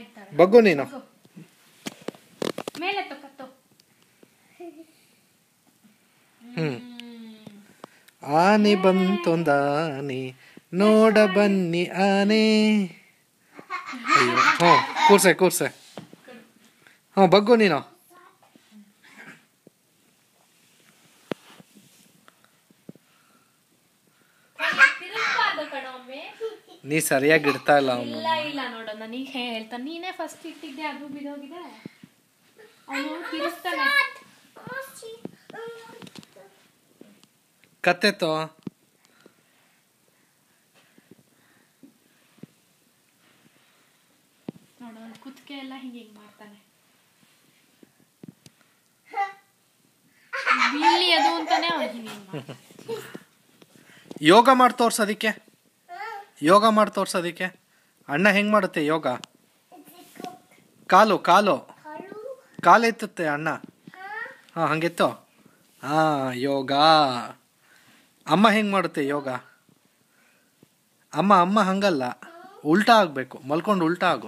ಇರ್ತಾಳೆ ಬಗ್ಗು ನೀನು ಬಗ್ಗು. ಮೇಲೆ ಕತ್ತು ಹ್ಮ್ ಆನೆ ಬಂತೊಂದಾನೆ ನೋಡ ಬನ್ನಿ ಆನೆ ಅಯ್ಯೋ ಹ್ಞೂ ಕೂರ್ಸೆ ಕೂರ್ಸೆ ಹ್ಞೂ ಬಗ್ಗು ನೀನು ತಿರುಗ್ಬಾರ್ದು ಕಣೋ ಒಮ್ಮೆ ನೀ ಸರಿಯಾಗಿ ಇಡ್ತಾ ಇಲ್ಲ ಅವನು ಇಲ್ಲ ಇಲ್ಲ ನೋಡು ನನಗೆ ಹೇಳ್ತಾನೆ ನೀನೇ ಫಸ್ಟ್ ಇಟ್ಟಿದ್ದೆ ಅದು ಬಿದೋಗಿದೆ ಅವನು ತಿರುಗ್ತಾನೆ ಕತ್ತೆತ್ತೋ ನೋಡು ಅವ್ನ್ ಕುತ್ತಿಗೆ ಎಲ್ಲ ಹಿಂಗೆ ಹಿಂಗೆ ಮಾಡ್ತಾನೆ ಬಿಲ್ಲಿ ಅದು ಅಂತಾನೆ ಅವ್ನು ಹಿಂಗೆ ಹಿಂಗೆ ಮಾಡ್ತಾನೆ. ಯೋಗ ಮಾಡಿ ತೋರ್ಸೋದಿಕ್ಕೆ ಯೋಗ ಮಾಡಿ ತೋರ್ಸೋದಿಕ್ಕೆ ಅಣ್ಣ ಹೆಂಗ್ ಮಾಡುತ್ತೆ ಯೋಗ ಕಾಲು ಕಾಲು ಕಾಲು ಎತ್ತುತ್ತೆ ಅಣ್ಣ ಹಾಂ ಹಂಗೆತ್ತು ಹಾಂ ಯೋಗ ಅಮ್ಮ ಹೆಂಗ್ ಮಾಡುತ್ತೆ ಯೋಗ ಅಮ್ಮ ಅಮ್ಮ ಹಂಗಲ್ಲ ಉಲ್ಟಾ ಆಗಬೇಕು ಮಲ್ಕೊಂಡು ಉಲ್ಟಾ ಆಗು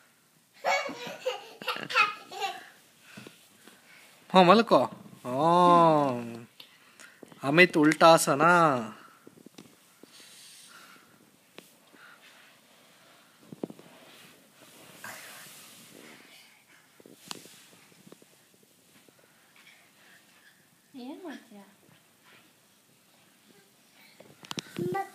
ಹಾಂ ಮಲ್ಕೋ ಹ್ಞೂ ಅಮಿತ್ ಉಲ್ಟಾಸನ ಏನ್ ಮಾಡ್ತೀಯ ಮತ್ತೆ